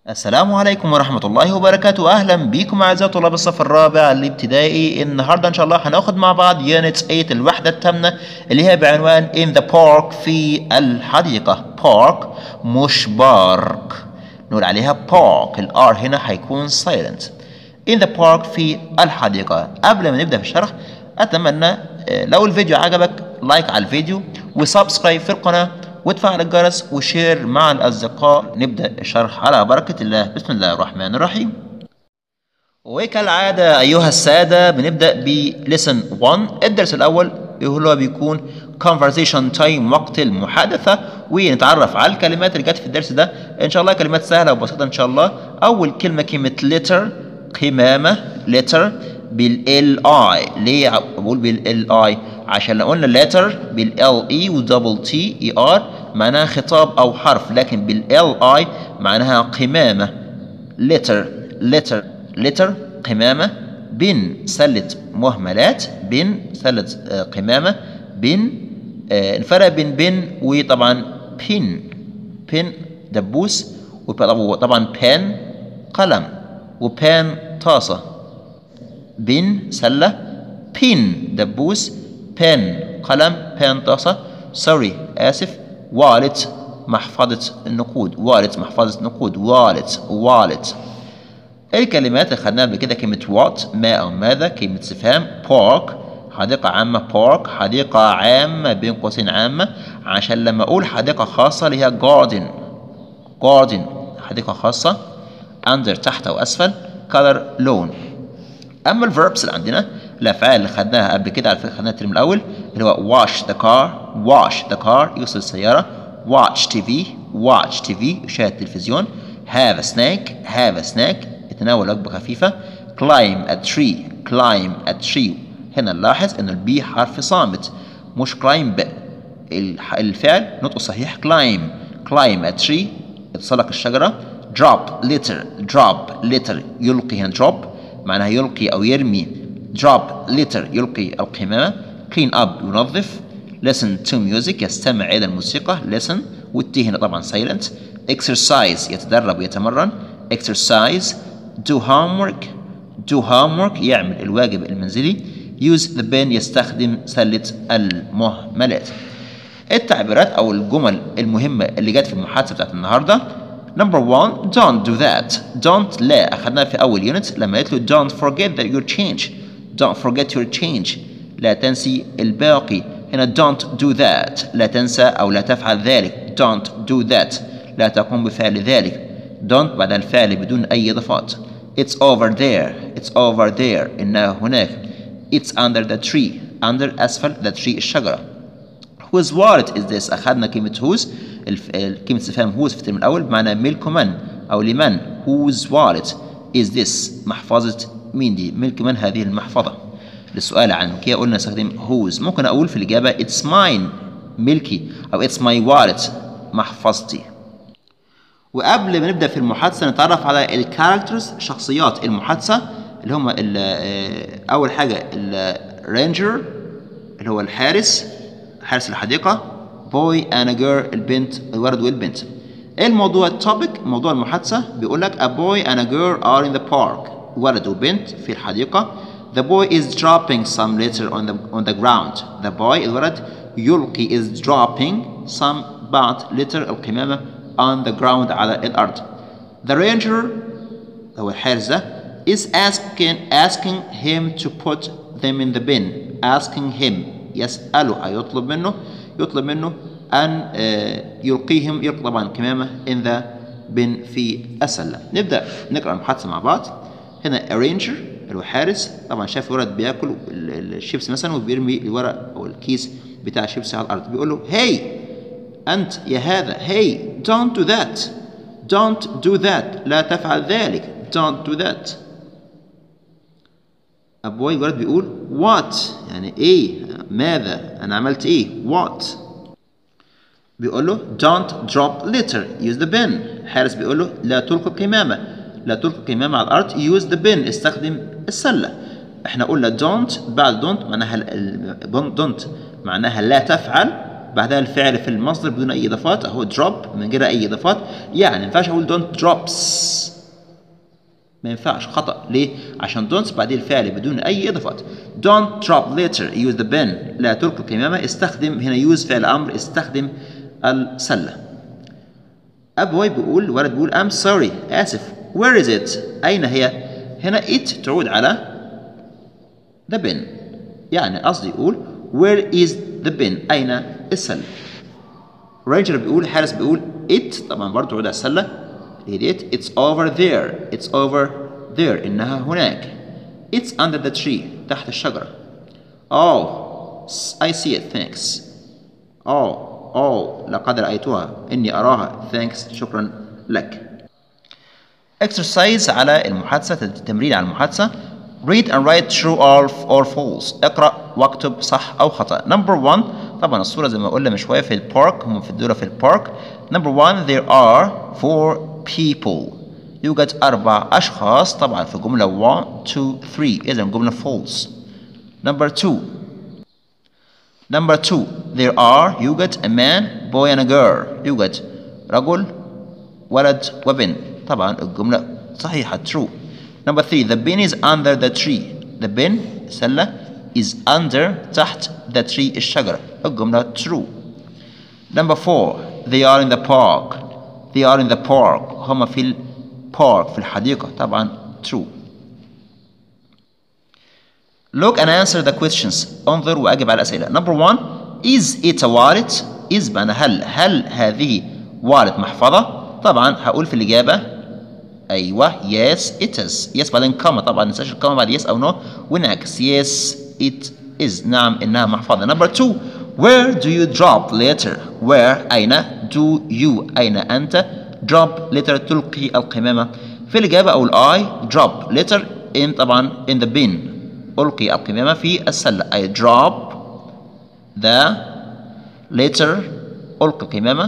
السلام عليكم ورحمة الله وبركاته أهلا بيكم أعزائي طلاب الصف الرابع الابتدائي النهاردة إن شاء الله هناخد مع بعض يونت 8 الوحدة الثامنة اللي هي بعنوان in the park في الحديقة park مش بارك نقول عليها park الار هنا هيكون silent in the park في الحديقة قبل ما نبدأ في الشرح أتمنى آه، لو الفيديو عجبك لايك على الفيديو وسبسكرايب في القناة وتفعل الجرس وشير مع الأصدقاء نبدأ الشرح على بركة الله بسم الله الرحمن الرحيم وكالعادة أيها السادة بنبدأ بليسن 1 الدرس الأول هو بيكون conversation time وقت المحادثة ونتعرف على الكلمات اللي جت في الدرس ده إن شاء الله كلمات سهلة وبسيطة إن شاء الله أول كلمة كلمة letter قمامة letter بالال اي ليه بقول بالال اي عشان لو قلنا letter بالال اي ودبل تي اي ار معناها خطاب او حرف لكن بالال اي معناها قمامة letter letter letter قمامة بن سلة مهملات بن سلة آه، قمامة بن آه، الفرق بين بن وطبعا بن بن دبوس وطبعا بان قلم وبان طاسة بن سلة بين دبوس بن قلم بن طاسة سوري آسف والت محفظة النقود والت محفظة نقود والت والت الكلمات اللي خدناها قبل كده كلمة وات ما أو ماذا كلمة استفهام بارك حديقة عامة بارك حديقة عامة بين قوسين عامة عشان لما أقول حديقة خاصة اللي هي جاردن جاردن حديقة خاصة under تحت أو أسفل color لون اما الفيربس اللي عندنا الافعال اللي خدناها قبل كده على فكره خدناها الترم الاول اللي هو wash the car wash the car يغسل السياره watch TV watch TV يشاهد التلفزيون have a snack have a snack يتناول وجبه خفيفه climb a tree climb a tree هنا نلاحظ ان البي حرف صامت مش climb الح- الفعل نطقه صحيح climb climb a tree يتسلق الشجره drop litter drop litter يلقي هنا drop معناها يلقي أو يرمي drop litter يلقي القمامة clean up ينظف listen to music يستمع إلى الموسيقى listen والتي هنا طبعا silent exercise يتدرب ويتمرن exercise do homework do homework يعمل الواجب المنزلي use the pen يستخدم سلة المهملات التعبيرات أو الجمل المهمة اللي جت في المحادثة بتاعت النهاردة Number one, don't do that. Don't لا أخذناها في أول يونت لما قلت له don't forget that your change. Don't forget your change. لا تنسي الباقي. هنا don't do that. لا تنسى أو لا تفعل ذلك. Don't do that. لا تقوم بفعل ذلك. Don't بعد الفعل بدون أي إضافات. It's over there. It's over there. إنها هناك. It's under the tree. Under أسفل the tree الشجرة. whose wallet is this أخذنا كلمة whose الف... ال- كلمة استفهام whose في الترم الأول بمعنى ملك من أو لمن whose wallet is this محفظة مين دي ملك من هذه المحفظة للسؤال عن ملكية قلنا نستخدم whose ممكن أقول في الإجابة it's mine ملكي أو it's my wallet محفظتي وقبل ما نبدا في المحادثه نتعرف على الكاركترز شخصيات المحادثه اللي هم ال- آه، اول حاجه الرينجر اللي هو الحارس حارس الحديقه بوي انا جير البنت الولد والبنت ايه الموضوع التوبيك موضوع المحادثه بيقول لك a boy and a girl are in the park ولد وبنت في الحديقه the boy is dropping some litter on the on the ground the boy الولد يلقي is dropping some بعض litter القمامه on the ground على الارض the ranger هو الحارس ده is asking asking him to put them in the bin asking him يسأله هيطلب منه يطلب منه أن آه، يلقيهم يلقي طبعا كمامة in the bin في السلة نبدأ نقرأ المحادثة مع بعض هنا arranger اللي هو حارس طبعا شاف ولد بياكل ال- ال- الشيبس مثلا وبيرمي الورق أو الكيس بتاع الشيبس على الأرض بيقول له hey أنت يا هذا hey don't do that don't do that لا تفعل ذلك don't do that أبوي الولد بيقول what يعني إيه ماذا أنا عملت إيه what بيقول له don't drop litter use the bin الحارس بيقول له لا تلقي قمامة لا تلقي قمامة على الأرض use the bin استخدم السلة احنا قلنا don't بعد don't معناها ال- ال- don't معناها لا تفعل بعدها الفعل في المصدر بدون اي اضافات اهو drop من غير اي اضافات يعني ما ينفعش اقول don't drops ما ينفعش خطأ ليه؟ عشان don't بعدين الفعل بدون أي إضافات don't drop later use the pen لا تلقي الكمامة استخدم هنا use فعل أمر استخدم السلة أبوي بيقول ولد بيقول I'm sorry آسف where is it أين هي هنا it تعود على the pen يعني قصدي يقول where is the pen أين السلة رينجر بيقول حارس بيقول it طبعا برضه تعود على السلة هي it it's over there it's over there إنها هناك it's under the tree تحت الشجرة oh I see it thanks oh oh لقد رأيتها إني أراها thanks شكرا لك exercise على المحادثة تمرين على المحادثة read and write true or, or false اقرأ واكتب صح أو خطأ number one طبعا الصورة زي ما قلنا من شوية في البارك هم في الدورة في البارك number one there are four people يوجد أربع أشخاص طبعا في جملة 1 2 3 إذا جملة false number two number two there are يوجد a man boy and a girl يوجد رجل ولد وبنت طبعا الجملة صحيحة true number three the bin is under the tree the bin سلة is under تحت the tree الشجرة الجملة true number four they are in the park they are in the park هم في البارك في الحديقة طبعا true look and answer the questions انظر وأجب على الأسئلة number one is it a wallet is معنى هل هل هذه wallet محفظة طبعا هقول في الإجابة أيوة yes it is yes بعدين كما طبعا ننساش الكما بعد yes أو no ونعكس yes it is نعم إنها محفظة number two where do you drop later where أين do you أين أنت drop later تلقي القمامة في الإجابة أو الآي drop later in طبعا in the bin ألقي القمامة في السلة I drop the later ألقي القمامة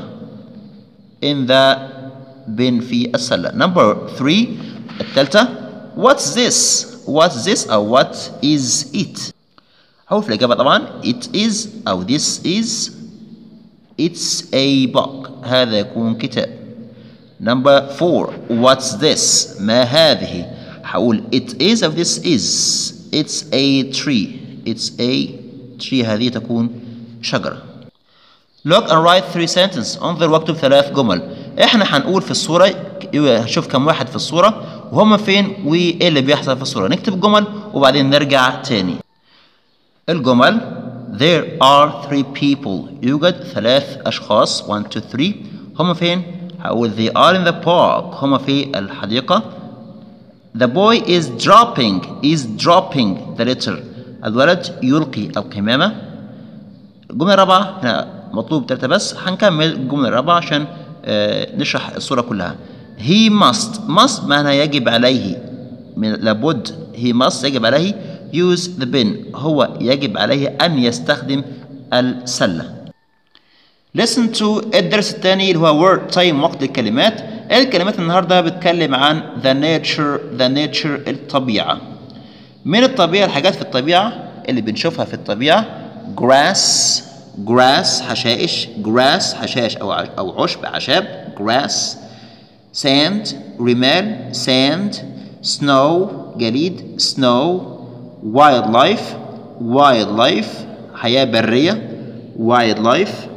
in the bin في السلة number three الثالثة what's this what's this أو what is it هو في الإجابة طبعا it is أو this is it's a book هذا يكون كتاب number four what's this ما هذه هقول it is أو this is it's a tree it's a tree هذه تكون شجرة look and write three sentences انظر واكتب ثلاث جمل احنا هنقول في الصورة شوف كم واحد في الصورة وهم فين وايه اللي بيحصل في الصورة نكتب جمل وبعدين نرجع تاني الجمل there are three people يوجد ثلاث أشخاص 1 2 3 هم فين؟ هقول they are in the park هم في الحديقة the boy is dropping is dropping the letter الولد يلقي القمامة الجملة الرابعة هنا مطلوب تلاتة بس هنكمل الجملة الرابعة عشان آه نشرح الصورة كلها he must must معنى يجب عليه من لابد he must يجب عليه use the bin هو يجب عليه أن يستخدم السلة listen to الدرس الثاني اللي هو word time وقت الكلمات الكلمات النهاردة بتكلم عن the nature the nature الطبيعة من الطبيعة الحاجات في الطبيعة اللي بنشوفها في الطبيعة grass grass حشائش grass حشائش أو أو عشب أعشاب grass sand رمال sand snow جليد snow wildlife wildlife حياة برية wildlife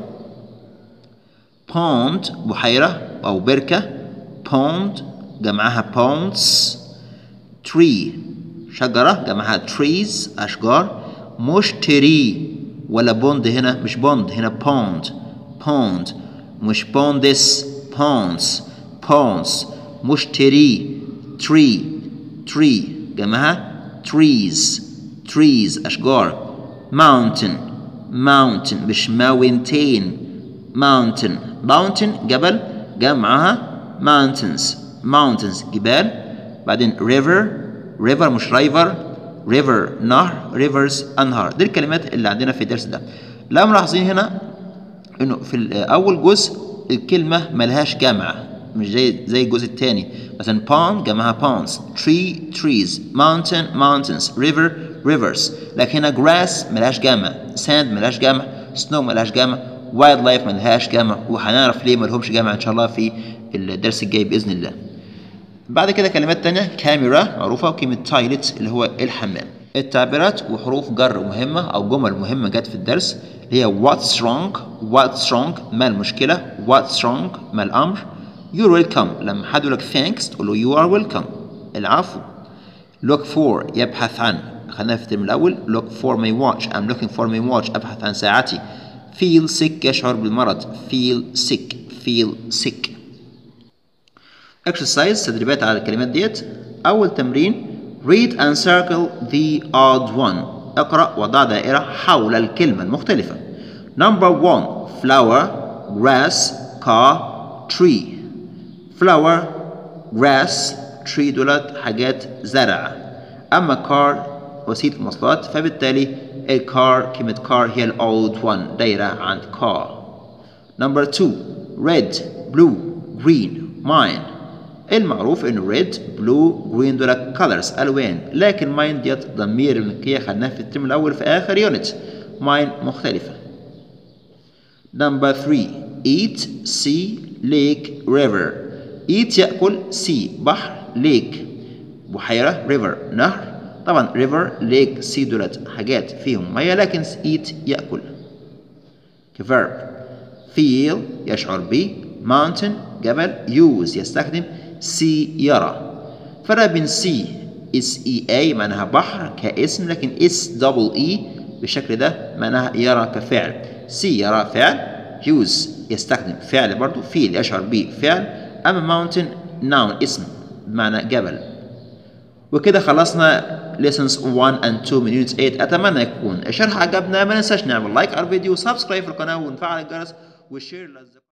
pond بحيرة أو بركة pond جمعها ponds tree شجرة جمعها trees أشجار مشتري ولا بوند هنا مش بوند هنا pond pond مش بوندس ponds ponds مشتري tree tree جمعها trees trees أشجار mountain mountain مش mountain mountain mountain جبل جمعها mountains mountains جبال بعدين river river مش river river نهر rivers أنهار دي الكلمات اللي عندنا في الدرس ده لو ملاحظين هنا انه في اول جزء الكلمه ملهاش جمع مش زي زي الجزء الثاني مثلا pond جمعها ponds tree trees mountain mountains river rivers لكن هنا grass ملهاش جمع sand ملهاش جمع snow ملهاش جمع وايلد لايف ملهاش جامع وهنعرف ليه ملهمش جامع ان شاء الله في الدرس الجاي باذن الله بعد كده كلمات تانية كاميرا معروفة وكلمة تايلت اللي هو الحمام التعبيرات وحروف جر مهمة أو جمل مهمة جت في الدرس اللي هي what's wrong what's wrong ما المشكلة what's wrong ما الأمر you're welcome لما حد يقول لك thanks تقول له you are welcome العفو look for يبحث عن خلينا في الترم الأول look for my watch I'm looking for my watch أبحث عن ساعتي feel sick يشعر بالمرض feel sick feel sick exercise تدريبات على الكلمات ديت أول تمرين read and circle the odd one اقرأ وضع دائرة حول الكلمة المختلفة number one flower grass car tree flower grass tree دولت حاجات زرع أما car وسيلة مواصلات فبالتالي الكار كلمة car هي الأود one دايرة عند car number two red blue green mine المعروف انه red blue green دول colors الوان لكن mine ديت ضمير الملكية خدناها في الترم الاول في اخر يونت mine مختلفة number three eat sea lake river eat يأكل sea بحر lake بحيرة river نهر طبعا river lake sea دولت حاجات فيهم مية لكن eat يأكل verb feel يشعر به mountain جبل use يستخدم سي يرى فرق بين سي اس اي اي معناها بحر كاسم لكن اس دبل اي بالشكل ده معناها يرى كفعل سي يرى فعل يوز يستخدم فعل برضو فيل يشعر به فعل اما ماونتن ناون اسم بمعنى جبل وكده خلصنا lessons 1 and 2 من unit 8 اتمنى يكون الشرح عجبنا ما ننساش نعمل لايك على الفيديو وسبسكرايب في القناه ونفعل الجرس وشير